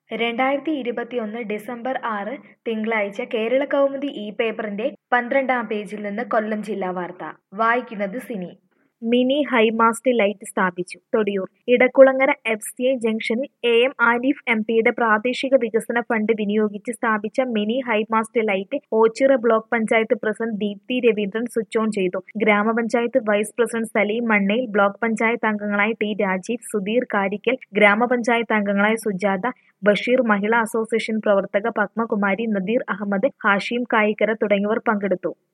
രണ്ടായിരത്തി ഇരുപത്തിയൊന്ന് ഡിസംബർ ആറ് തിങ്കളാഴ്ച കേരള കൗമുദി ഈ പേപ്പറിന്റെ പന്ത്രണ്ടാം പേജിൽ നിന്ന് കൊല്ലം ജില്ലാ വാർത്ത വായിക്കുന്നത് സിനി മിനി ഹൈമാസ്റ്റ് ലൈറ്റ് സ്ഥാപിച്ചു Thodiyoor Edakulangara F C I ജംഗ്ഷനിൽ എ എം ആരിഫ് എം പിയുടെ പ്രാദേശിക വികസന ഫണ്ട് വിനിയോഗിച്ച് സ്ഥാപിച്ച mini high mast light Oachira block panchayat president Deepthi Raveendran switch on ചെയ്തു ഗ്രാമപഞ്ചായത്ത് vice president Saleem Mannayil block panchayat അംഗങ്ങളായ ടി രാജീവ് സുധീർ കാരിക്കൽ ഗ്രാമപഞ്ചായത്ത് അംഗങ്ങളായ സുജാത ബഷീർ മഹിളാ അസോസിയേഷൻ പ്രവർത്തക പത്മകുമാരി നദീർ അഹമ്മദ് ഹാഷിം കായിക്കര തുടങ്ങിയവർ പങ്കെടുത്തു